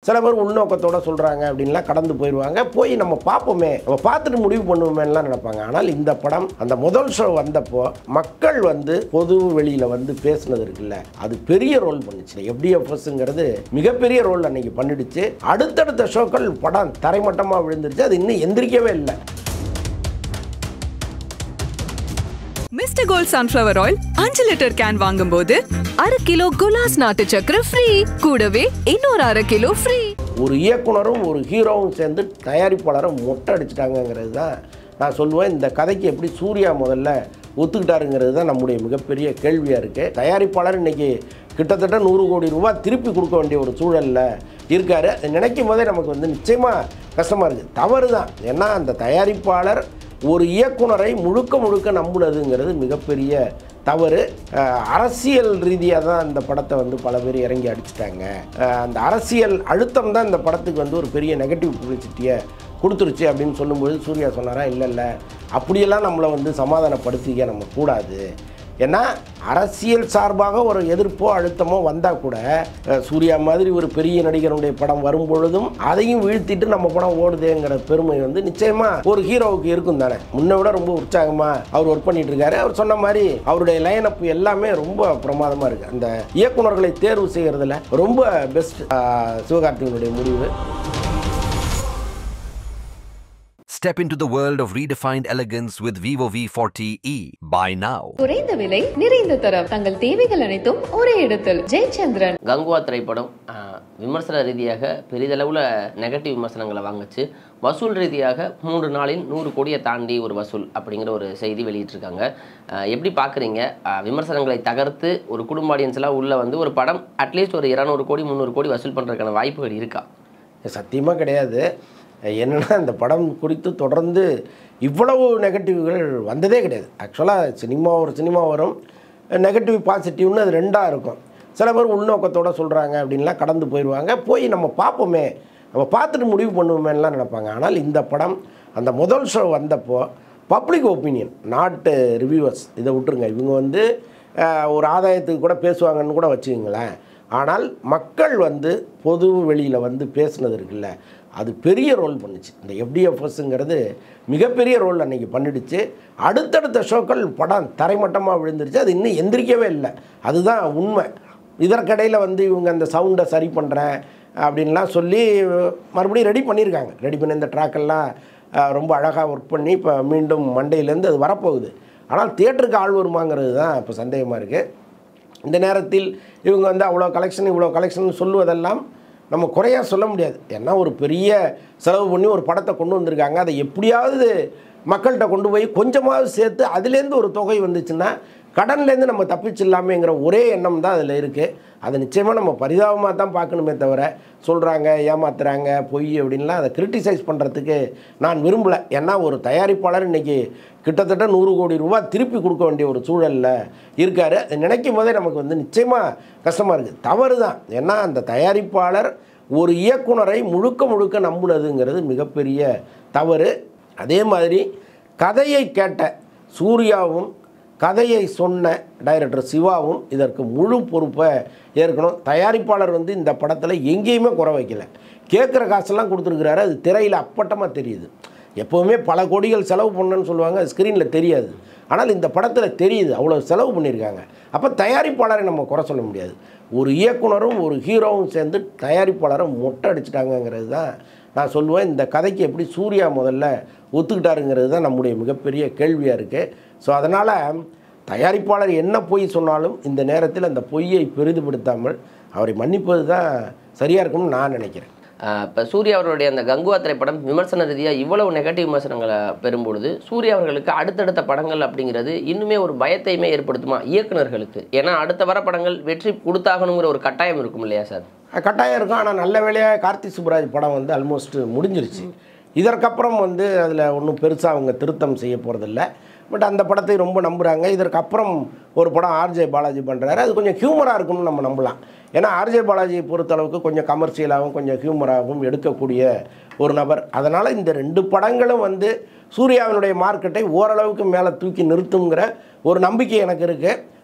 சில பேர் உள்நோக்கத்தோட சொல்கிறாங்க அப்படின்லாம் கடந்து போயிடுவாங்க போய் நம்ம பார்ப்போமே நம்ம பார்த்துட்டு முடிவு பண்ணுவோமேலாம் நினைப்பாங்க ஆனால் இந்த படம் அந்த முதல் ஷோ வந்தப்போ மக்கள் வந்து பொது வெளியில் வந்து பேசுனது இருக்குல்ல அது பெரிய ரோல் பண்ணுச்சு எஃப்டிஎஃப்எஸ்ங்கிறது மிகப்பெரிய ரோல் அன்னைக்கு பண்ணிடுச்சு அடுத்தடுத்த ஷோக்கள் படம் தரைமட்டமாக விழுந்துருச்சு அது இன்னும் எந்திரிக்கவே இல்லை மிஸ்டர் கோல்ட் சன்ஃப்ளவர் ஆயில் அஞ்சு லிட்டர் கேன் வாங்கும்போது அரை கிலோ குலாஸ் நாட்டு சக்கரை ஃப்ரீ கூடவே இன்னொரு அரை கிலோ ஃப்ரீ ஒரு இயக்குனரும் ஒரு ஹீரோவும் சேர்ந்து தயாரிப்பாளரை மொட்டை அடிச்சிட்டாங்கங்கிறது தான் நான் சொல்லுவேன் இந்த கதைக்கு எப்படி சூர்யா முதல்ல ஒத்துக்கிட்டாருங்கிறது தான் நம்முடைய மிகப்பெரிய கேள்வியாக இருக்குது தயாரிப்பாளர் இன்னைக்கு கிட்டத்தட்ட நூறு கோடி ரூபாய் திருப்பி கொடுக்க வேண்டிய ஒரு சூழலில் இருக்கார் அதை நினைக்கும் போதே நமக்கு வந்து நிச்சயமாக கஷ்டமாக இருக்குது தவறு தான் ஏன்னா அந்த தயாரிப்பாளர் ஒரு இயக்குனரை முழுக்க முழுக்க நம்புனதுங்கிறது மிகப்பெரிய தவறு அஹ், அரசியல் ரீதியாக தான் இந்த படத்தை வந்து பல பேர் இறங்கி அடிச்சிட்டாங்க அஹ், அந்த அரசியல் அழுத்தம் தான் இந்த படத்துக்கு வந்து ஒரு பெரிய நெகட்டிவ் பப்ளிசிட்டியை கொடுத்துருச்சு அப்படின்னு சொல்லும்போது சூர்யா சொன்னாரா இல்லை இல்லை அப்படியெல்லாம் நம்மளை வந்து சமாதானப்படுத்திக்க நம்ம கூடாது ஏன்னா அரசியல் சார்பாக ஒரு எதிர்ப்போ அழுத்தமோ வந்தால் கூட அஹ், சூர்யா மாதிரி ஒரு பெரிய நடிகருடைய படம் வரும் பொழுதும் அதையும் வீழ்த்திட்டு நம்ம படம் ஓடுதேங்கிற பெருமை வந்து நிச்சயமாக ஒரு ஹீரோவுக்கு இருக்கும் தானே முன்னை விட ரொம்ப உற்சாகமாக அவர் ஒர்க் பண்ணிட்டு இருக்காரு அவர் சொன்ன மாதிரி அவருடைய லைனப் எல்லாமே ரொம்ப பிரமாதமாக இருக்குது அந்த இயக்குனர்களை தேர்வு செய்கிறதுல ரொம்ப பெஸ்ட் சிவகார்த்திகனுடைய முடிவு Step into the world of redefined elegance with Vivo V40e. Buy now. குறைந்த விலை நிறைந்த தரம் தங்கள் தேவைகள் அனைத்தும் ஒரே இடத்தில் ஜெயச்சந்திரன் கங்குவா திரைப்படம் ஆஹ், விமர்சன ரீதியாக பெரிதளவில் நெகட்டிவ் விமர்சனங்களை வாங்குச்சு வசூல் ரீதியாக மூன்று நாளில் நூறு கோடியை தாண்டி ஒரு வசூல் அப்படிங்கிற ஒரு செய்தி வெளியிட்டிருக்காங்க ஆஹ், எப்படி பார்க்குறீங்க விமர்சனங்களை தகர்த்து ஒரு குடும்ப ஆடியன்ஸ் எல்லாம் உள்ளே வந்து ஒரு படம் அட்லீஸ்ட் ஒரு இரநூறு கோடி முந்நூறு கோடி வசூல் பண்ணுறதுக்கான வாய்ப்புகள் இருக்கா சத்தியமாக கிடையாது என்னென்னா இந்த படம் குறித்து தொடர்ந்து இவ்வளவு நெகட்டிவ்கள் வந்ததே கிடையாது ஆக்சுவலாக சினிமா ஒரு சினிமா வரும் நெகட்டிவ் பாசிட்டிவ்னு அது ரெண்டாக இருக்கும் சில பேர் உள்நோக்கத்தோட சொல்கிறாங்க அப்படின்லாம் கடந்து போயிடுவாங்க போய் நம்ம பார்ப்போமே நம்ம பார்த்துட்டு முடிவு பண்ணுவோமேலாம் நினைப்பாங்க ஆனால் இந்த படம் அந்த முதல் ஷோ வந்தப்போ பப்ளிக் ஒப்பீனியன் நாட்டு ரிவ்யூவர்ஸ் இதை விட்டுருங்க இவங்க வந்து அஹ், ஒரு ஆதாயத்துக்கு கூட பேசுவாங்கன்னு கூட வச்சுக்கங்களேன் ஆனால் மக்கள் வந்து பொது வெளியில் வந்து பேசுனது இருக்குல்ல அது பெரிய ரோல் பண்ணுச்சு இந்த எஃப்டிஎஃப்எஸ்ங்கிறது மிகப்பெரிய ரோல் அன்னைக்கு பண்ணிடுச்சு அடுத்தடுத்த ஷோக்கள் படம் தரைமட்டமாக விழுந்துருச்சு அது இன்னும் எந்திரிக்கவே இல்லை அதுதான் உண்மை இதற்கிடையில் வந்து இவங்க அந்த சவுண்டை சரி பண்ணுறேன் அப்படின்லாம் சொல்லி மறுபடியும் ரெடி பண்ணியிருக்காங்க ரெடி பண்ணி இந்த ட்ராக்கெல்லாம் ரொம்ப அழகாக ஒர்க் பண்ணி இப்போ மீண்டும் மண்டேலேருந்து அது வரப்போகுது ஆனால் தியேட்டருக்கு ஆள் வருமாங்கிறது தான் இப்போ சந்தேகமாக இருக்குது இந்த நேரத்தில் இவங்க வந்து அவ்வளோ கலெக்ஷன் இவ்வளோ கலெக்ஷன் சொல்லுவதெல்லாம் நம்ம குறையாக சொல்ல முடியாது ஏன்னா ஒரு பெரிய செலவு பண்ணி ஒரு படத்தை கொண்டு வந்திருக்காங்க அதை எப்படியாவது மக்கள்கிட்ட கொண்டு போய் கொஞ்சமாவது சேர்த்து அதுலேருந்து ஒரு தொகை வந்துச்சுன்னா கடன்லேருந்து நம்ம தப்பிச்சிடலாமேங்கிற ஒரே எண்ணம் தான் அதில் இருக்குது அது நிச்சயமாக நம்ம பரிதாபமாக தான் பார்க்கணுமே தவிர சொல்கிறாங்க ஏமாத்துறாங்க பொய் அப்படின்லாம் அதை கிரிட்டிசைஸ் பண்ணுறதுக்கு நான் விரும்பலை ஏன்னா ஒரு தயாரிப்பாளர் இன்றைக்கி கிட்டத்தட்ட நூறு கோடி ரூபாய் திருப்பி கொடுக்க வேண்டிய ஒரு சூழலில் இருக்கார் அதை நினைக்கும் போதே நமக்கு வந்து நிச்சயமாக கஷ்டமாக இருக்குது தவறு தான் ஏன்னா அந்த தயாரிப்பாளர் ஒரு இயக்குனரை முழுக்க முழுக்க நம்புனதுங்கிறது மிகப்பெரிய தவறு அதே மாதிரி கதையை கேட்ட சூர்யாவும் கதையை சொன்ன டைரக்டர் சிவாவும் இதற்கு முழு பொறுப்பை ஏற்கணும் தயாரிப்பாளர் வந்து இந்த படத்தில் எங்கேயுமே குறை வைக்கல கேட்குற காசெல்லாம் கொடுத்துருக்குறாரு அது திரையில் அப்பட்டமாக தெரியுது எப்போவுமே பல கோடிகள் செலவு பண்ணணும்னு சொல்லுவாங்க அது ஸ்க்ரீனில் தெரியாது ஆனால் இந்த படத்தில் தெரியுது அவ்வளோ செலவு பண்ணியிருக்காங்க அப்போ தயாரிப்பாளரை நம்ம குறை சொல்ல முடியாது ஒரு இயக்குனரும் ஒரு ஹீரோவும் சேர்ந்து தயாரிப்பாளரை மொட்டை அடிச்சிட்டாங்கங்கிறது தான் நான் சொல்லுவேன் இந்த கதைக்கு எப்படி சூர்யா முதல்ல ஒத்துக்கிட்டாருங்கிறது தான் நம்முடைய மிகப்பெரிய கேள்வியாக இருக்குது ஸோ அதனால் தயாரிப்பாளர் என்ன பொய் சொன்னாலும் இந்த நேரத்தில் அந்த பொய்யை பெரிதுபடுத்தாமல் அவரை மன்னிப்பது தான் சரியாக இருக்கும்னு நான் நினைக்கிறேன் இப்போ சூர்யா அவர்களுடைய அந்த கங்குவா திரைப்படம் விமர்சன ரீதியாக இவ்வளவு நெகட்டிவ் விமர்சனங்களை பெறும்பொழுது சூர்யா அவர்களுக்கு அடுத்தடுத்த படங்கள் அப்படிங்கிறது இன்னுமே ஒரு பயத்தையுமே ஏற்படுத்துமா இயக்குனர்களுக்கு ஏன்னா அடுத்த வர படங்கள் வெற்றி கொடுத்தாகணுங்கிற ஒரு கட்டாயம் இருக்கும் இல்லையா சார் கட்டாயம் இருக்கும் ஆனால் நல்ல வேலையாக கார்த்தி சுப்ராஜ் படம் வந்து ஆல்மோஸ்ட் முடிஞ்சிருச்சு இதற்கப்புறம் வந்து அதில் ஒன்றும் பெருசாக அவங்க திருத்தம் செய்ய போகிறதில்ல பட் அந்த படத்தை ரொம்ப நம்புகிறாங்க இதற்கப்புறம் ஒரு படம் ஆர்ஜே பாலாஜி பண்ணுறாரு அது கொஞ்சம் ஹியூமராக இருக்கும்னு நம்ம நம்பலாம் ஏன்னா ஆர்ஜே பாலாஜியை பொறுத்தளவுக்கு கொஞ்சம் கமர்ஷியலாகவும் கொஞ்சம் ஹியூமராகவும் எடுக்கக்கூடிய ஒரு நபர் அதனால் இந்த ரெண்டு படங்களும் வந்து சூர்யாவினுடைய மார்க்கெட்டை ஓரளவுக்கு மேலே தூக்கி நிறுத்துங்கிற ஒரு நம்பிக்கை எனக்கு இருக்குது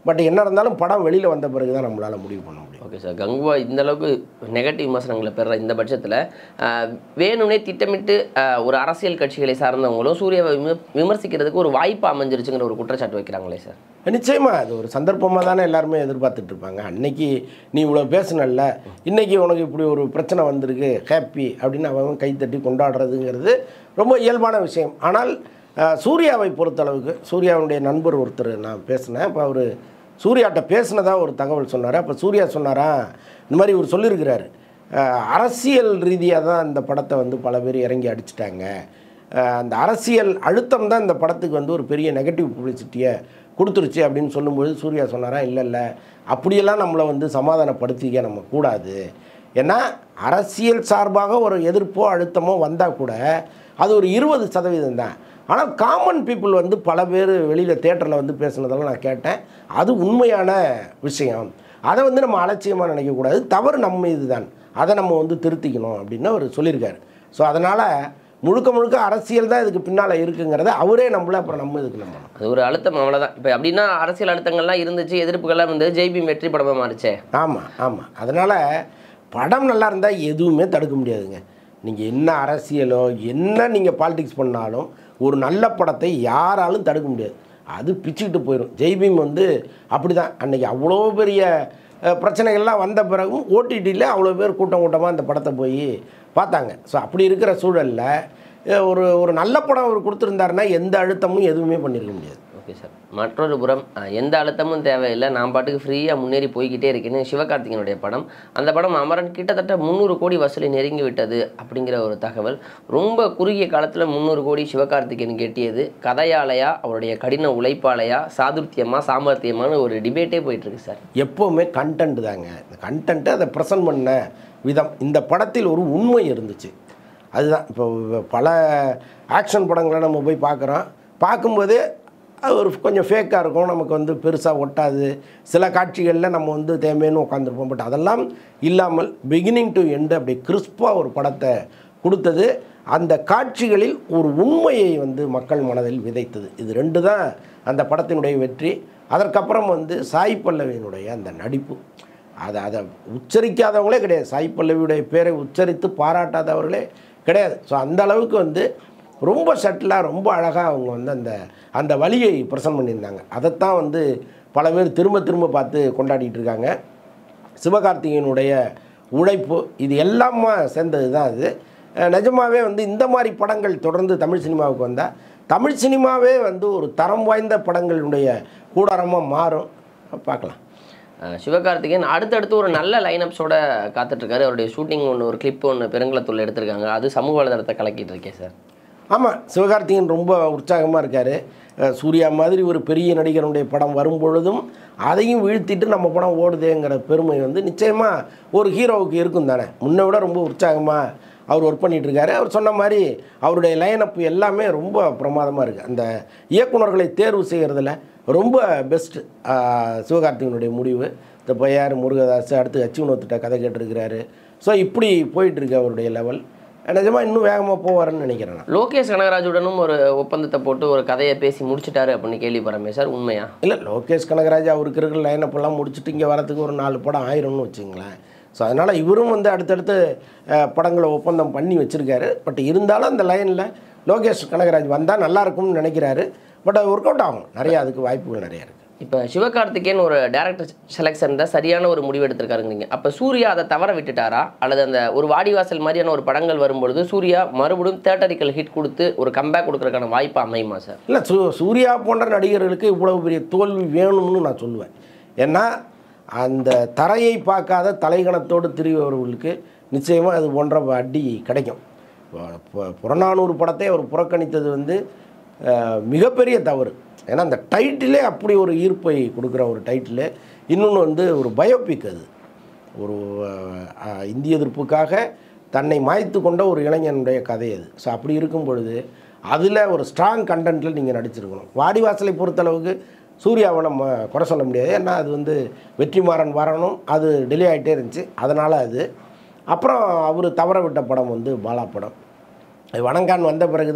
பட் என்ன இருந்தாலும் படம் வெளியில் வந்த பிறகு தான் நம்மளால் முடிவு பண்ண முடியும் ஓகே சார் கங்குவா இந்த அளவுக்கு நெகட்டிவ் விமர்சனங்களை பெற இந்த பட்சத்தில் வேணும்னே திட்டமிட்டு ஆஹ், ஒரு அரசியல் கட்சிகளை சார்ந்தவங்களும் சூர்யாவை விம- விமர்சிக்கிறதுக்கு ஒரு வாய்ப்பு அமைஞ்சிருச்சுங்கிற ஒரு குற்றச்சாட்டு வைக்கிறாங்களே சார் நிச்சயமாக அது ஒரு சந்தர்ப்பமாக தானே எல்லாருமே எதிர்பார்த்துட்டு இருப்பாங்க அன்னைக்கு நீ இவ்வளோ பேசுனல்ல இன்னைக்கு உனக்கு இப்படி ஒரு பிரச்சனை வந்திருக்கு ஹாப்பி அப்படின்னு அவன் கைத்தட்டி கொண்டாடுறதுங்கிறது ரொம்ப இயல்பான விஷயம் ஆனால் அஹ், சூர்யாவை பொறுத்தளவுக்கு சூர்யாவுடைய நண்பர் ஒருத்தர் நான் பேசினேன் இப்போ அவர் சூர்யாட்ட பேசினதா ஒரு தகவல் சொன்னார் அப்போ சூர்யா சொன்னாரா இந்த மாதிரி இவர் சொல்லியிருக்கிறாரு அஹ், அரசியல் ரீதியாக தான் இந்த படத்தை வந்து பல பேர் இறங்கி அடிச்சிட்டாங்க அஹ் அந்த அரசியல் அழுத்தம் தான் இந்த படத்துக்கு வந்து ஒரு பெரிய நெகட்டிவ் பப்ளிசிட்டியை கொடுத்துருச்சு அப்படின்னு சொல்லும்போது சூர்யா சொன்னாரா இல்லை இல்லை அப்படியெல்லாம் நம்மளை வந்து சமாதானப்படுத்திக்க நம்ம கூடாது ஏன்னா அரசியல் சார்பாக ஒரு எதிர்ப்போ அழுத்தமோ வந்தால் கூட அது ஒரு இருபது சதவீதம் தான் ஆனால் காமன் பீப்புள் வந்து பல பேர் வெளியில் தேட்டரில் வந்து பேசுனதெல்லாம் நான் கேட்டேன் அது உண்மையான விஷயம் அதை வந்து நம்ம அலட்சியமாக நினைக்கக்கூடாது தவறு நம்ம இதுதான் அதை நம்ம வந்து திருத்திக்கணும் அப்படின்னு அவர் சொல்லியிருக்காரு ஸோ அதனால் முழுக்க முழுக்க அரசியல் தான் இதுக்கு பின்னால் இருக்குங்கிறத அவரே நம்மள அப்புறம் நம்ம இதுக்கு நம்பணும் அது ஒரு அழுத்தம் அவ்வளோதான் இப்போ அப்படின்னா அரசியல் அழுத்தங்கள்லாம் இருந்துச்சு எதிர்ப்புகள்லாம் வந்து ஜெய்பி வெற்றி படமாக மாறிச்சே ஆமாம் ஆமாம் அதனால் படம் நல்லா இருந்தால் எதுவுமே தடுக்க முடியாதுங்க நீங்கள் என்ன அரசியலோ என்ன நீங்கள் பாலிடிக்ஸ் பண்ணாலும் ஒரு நல்ல படத்தை யாராலும் தடுக்க முடியாது அது பிச்சுக்கிட்டு போயிடும் ஜெய்பீம் வந்து அப்படி தான் அன்றைக்கி அவ்வளோ பெரிய அஹ், பிரச்சனைகள்லாம் வந்த பிறகும் ஓடிடியில் அவ்வளோ பேர் கூட்டம் கூட்டமாக அந்த படத்தை போய் பார்த்தாங்க ஸோ அப்படி இருக்கிற சூழலில் அஹ், ஒரு ஒரு நல்ல படம் அவர் கொடுத்துருந்தாருன்னா எந்த அழுத்தமும் எதுவுமே பண்ணியிருக்க முடியாது ஓகே சார் மற்றொரு புறம் அஹ், எந்த அழுத்தமும் தேவையில்லை நான் பாட்டுக்கு ஃப்ரீயாக முன்னேறி போய்கிட்டே இருக்கேன்னு சிவகார்த்திகனுடைய படம் அந்த படம் அமரன் கிட்டத்தட்ட முந்நூறு கோடி வசூலை நெருங்கி விட்டது அப்படிங்கிற ஒரு தகவல் ரொம்ப குறுகிய காலத்தில் முந்நூறு கோடி சிவகார்த்திகேயன் கெட்டியது கதையாலையா அவருடைய கடின உழைப்பாலையா சாதுர்த்தியமா சாமர்த்தியமான ஒரு டிபேட்டே போயிட்டு இருக்கு சார் எப்போவுமே கண்டென்ட் தாங்க இந்த கண்டென்ட்டு அதை ப்ரெசன்ட் பண்ண விதம் இந்த படத்தில் ஒரு உண்மை இருந்துச்சு அதுதான் இப்போ பல ஆக்ஷன் படங்களை நம்ம போய் பார்க்குறோம் பார்க்கும்போதே அது ஒரு கொஞ்சம் ஃபேக்காக இருக்கும் நமக்கு வந்து பெருசாக ஒட்டாது சில காட்சிகளில் நம்ம வந்து தேவைன்னு உட்காந்துருப்போம் பட் அதெல்லாம் இல்லாமல் பிகினிங் டு எண்டு அப்படி கிறிஸ்பாக ஒரு படத்தை கொடுத்தது அந்த காட்சிகளில் ஒரு உண்மையை வந்து மக்கள் மனதில் விதைத்தது இது ரெண்டு தான் அந்த படத்தினுடைய வெற்றி அதற்கப்புறம் வந்து சாய் பல்லவியினுடைய அந்த நடிப்பு அதை அதை உச்சரிக்காதவங்களே கிடையாது சாய் பல்லவியுடைய பேரை உச்சரித்து பாராட்டாதவர்களே கிடையாது ஸோ அந்த அளவுக்கு வந்து ரொம்ப சட்டிலாக ரொம்ப அழகாக அவங்க வந்து அந்த அந்த வழியை ப்ரெசன்ட் பண்ணியிருந்தாங்க அதைத்தான் வந்து பல பேர் திரும்ப திரும்ப பார்த்து கொண்டாடிட்டு இருக்காங்க சிவகார்த்திகேயனுடைய உழைப்பு இது எல்லாமே சேர்ந்தது தான் அது அஹ் நிஜமாவே வந்து இந்த மாதிரி படங்கள் தொடர்ந்து தமிழ் சினிமாவுக்கு வந்தால் தமிழ் சினிமாவே வந்து ஒரு தரம் வாய்ந்த படங்களுடைய கூடாரமாக மாறும் பார்க்கலாம் அஹ் சிவகார்த்திகேயன் அடுத்தடுத்து ஒரு நல்ல லைனப்ஸோட காத்துட்ருக்காரு அவருடைய ஷூட்டிங் ஒன்று ஒரு கிளிப் ஒன்று பெருங்குளத்தூர்ல எடுத்திருக்காங்க அது சமூக வலைதளத்தை கலக்கிட்டு இருக்கேன் சார் ஆமாம் சிவகார்த்திகேயன் ரொம்ப உற்சாகமாக இருக்கார் சூர்யா மாதிரி ஒரு பெரிய நடிகருடைய படம் வரும் பொழுதும் அதையும் வீழ்த்திட்டு நம்ம படம் ஓடுதேங்கிற பெருமை வந்து நிச்சயமாக ஒரு ஹீரோவுக்கு இருக்கும் தானே முன்னை விட ரொம்ப உற்சாகமாக அவர் ஒர்க் பண்ணிட்டு இருக்காரு அவர் சொன்ன மாதிரி அவருடைய லைனப் எல்லாமே ரொம்ப பிரமாதமாக இருக்குது அந்த இயக்குனர்களை தேர்வு செய்கிறதுல ரொம்ப பெஸ்ட்டு சிவகார்த்திகனுடைய முடிவு இந்த பையார் முருகதாஸ் அடுத்து அச்சுவனத்திட்ட கதை கேட்டிருக்கிறாரு ஸோ இப்படி போயிட்டுருக்கு அவருடைய லெவல் நிஜமாக இன்னும் வேகமாக போவாருன்னு நினைக்கிறேன் நான் லோகேஷ் கனகராஜுடனும் ஒரு ஒப்பந்தத்தை போட்டு ஒரு கதையை பேசி முடிச்சிட்டாரு அப்படின்னு கேள்விப்படுறமே சார் உண்மையா இல்லை லோகேஷ் கனகராஜ் அவருக்கு இருக்கிற லைனப்பெல்லாம் முடிச்சுட்டு இங்கே வரத்துக்கு ஒரு நாலு படம் ஆயிரும்னு வச்சுங்களேன் ஸோ அதனால் இவரும் வந்து அடுத்தடுத்து அஹ், படங்களை ஒப்பந்தம் பண்ணி வச்சுருக்காரு பட் இருந்தாலும் அந்த லைனில் லோகேஷ் கனகராஜ் வந்தால் நல்லா இருக்கும்னு நினைக்கிறாரு பட் அது ஒர்க் அவுட் ஆகும் நிறையா அதுக்கு வாய்ப்புகள் நிறையா இருக்குது இப்போ சிவகார்த்திகேயன் ஒரு டேரக்டர் செலெக்ஷன் தான் சரியான ஒரு முடிவு எடுத்திருக்காருங்கிறீங்க அப்போ சூர்யா அதை தவற விட்டுட்டாரா அல்லது அந்த ஒரு வாடிவாசல் மாதிரியான ஒரு படங்கள் வரும்பொழுது சூர்யா மறுபடியும் தேட்டரிக்கல் ஹிட் கொடுத்து ஒரு கம்பேக் கொடுக்கறதுக்கான வாய்ப்பு அமையுமா சார் இல்லை சூ சூர்யா போன்ற நடிகர்களுக்கு இவ்வளவு பெரிய தோல்வி வேணும்னு நான் சொல்லுவேன் ஏன்னா அந்த தரையை பார்க்காத தலைகணத்தோடு திரிபவர்களுக்கு நிச்சயமாக அது போன்ற அடி கிடைக்கும் இப்போ- இப்போ புறநானூறு படத்தை அவர் புறக்கணித்தது வந்து அஹ், மிகப்பெரிய தவறு ஏன்னா அந்த டைட்டிலே அப்படி ஒரு ஈர்ப்பை கொடுக்குற ஒரு டைட்டிலு இன்னொன்று வந்து ஒரு பயோபிக் அது ஒரு அஹ், இந்திய எதிர்ப்புக்காக தன்னை மாய்த்து கொண்ட ஒரு இளைஞனுடைய கதை அது ஸோ அப்படி இருக்கும் பொழுது அதில் ஒரு ஸ்ட்ராங் கண்டென்ட்டில் நீங்கள் நடிச்சிருக்கணும் வாடிவாசலை பொறுத்தளவுக்கு சூர்யாவை நம்ம குறை சொல்ல முடியாது ஏன்னா அது வந்து வெற்றிமாறன் வரணும் அது டிலே ஆகிட்டே இருந்துச்சு அதனால் அது அப்புறம் அவர் தவற விட்ட படம் வந்து பாலா படம் அது வணங்கான் வந்த பிறகு தான்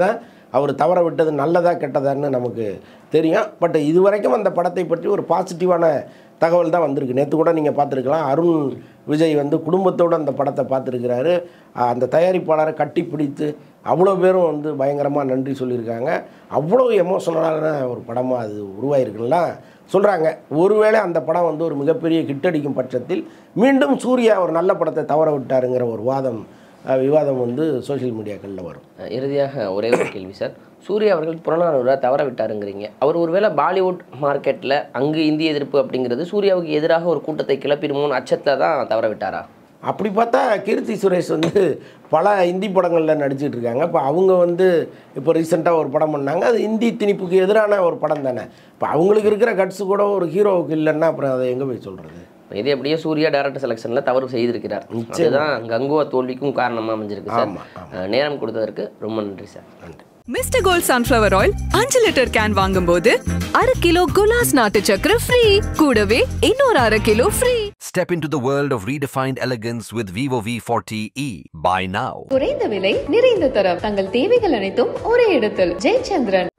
அவர் தவற விட்டது நல்லதா கெட்டதான்னு நமக்கு தெரியும் பட் இதுவரைக்கும் அந்த படத்தை பற்றி ஒரு பாசிட்டிவான தகவல் தான் வந்திருக்கு நேற்று கூட நீங்கள் பார்த்துருக்கலாம் அருண் விஜய் வந்து குடும்பத்தோடு அந்த படத்தை பார்த்துருக்கிறாரு அந்த தயாரிப்பாளரை கட்டி பிடித்து அவ்வளோ பேரும் வந்து பயங்கரமாக நன்றி சொல்லியிருக்காங்க அவ்வளோ எமோஷனலான ஒரு படமாக அது உருவாயிருக்குலாம் சொல்கிறாங்க ஒருவேளை அந்த படம் வந்து ஒரு மிகப்பெரிய ஹிட்டடிக்கும் பட்சத்தில் மீண்டும் சூர்யா ஒரு நல்ல படத்தை தவற விட்டாருங்கிற ஒரு வாதம் அஹ், விவாதம் வந்து சோஷியல் மீடியாக்களில் வரும் அஹ் இறுதியாக ஒரே ஒரு கேள்வி சார் சூர்யா அவர்கள் புறநானூரை தவற விட்டாருங்கிறீங்க அவர் ஒருவேளை பாலிவுட் மார்க்கெட்டில் அங்கு இந்திய எதிர்ப்பு அப்படிங்கிறது சூர்யாவுக்கு எதிராக ஒரு கூட்டத்தை கிளப்பிடுமோன்னு அச்சத்தில் தான் தவற விட்டாரா அப்படி பார்த்தா கீர்த்தி சுரேஷ் வந்து பல இந்தி படங்களில் நடிச்சிட்டு இருக்காங்க இப்போ அவங்க வந்து இப்போ ரீசெண்டாக ஒரு படம் பண்ணாங்க அது இந்தி திணிப்புக்கு எதிரான ஒரு படம் தானே இப்போ அவங்களுக்கு இருக்கிற கட்ஸு கூட ஒரு ஹீரோவுக்கு இல்லைன்னா அப்புறம் அதை எங்கே போய் சொல்கிறது இது எப்படியே சூர்யா டேரக்டர் செலெக்ஷனில் தவறு செய்திருக்கிறார் அதுதான் கங்குவா தோல்விக்கும் காரணமாக அமைஞ்சிருக்கு சார் ஆமா, அஹ் நேரம் கொடுத்ததற்கு ரொம்ப நன்றி சார் நன்றி மிஸ்டர் கோல்ட் சன்ஃப்ளவர் ஆயில் அஞ்சு லிட்டர் கேன் வாங்கும்போது அரை கிலோ குலாஸ் நாட்டு சக்கரை ஃப்ரீ கூடவே இன்னொரு அரை kilo free Step into the world of redefined elegance with Vivo V40e. Buy now. குறைந்த விலை நிறைந்த தரம் தங்கள் தேவைகள் அனைத்தும் ஒரே இடத்தில் ஜெயச்சந்திரன்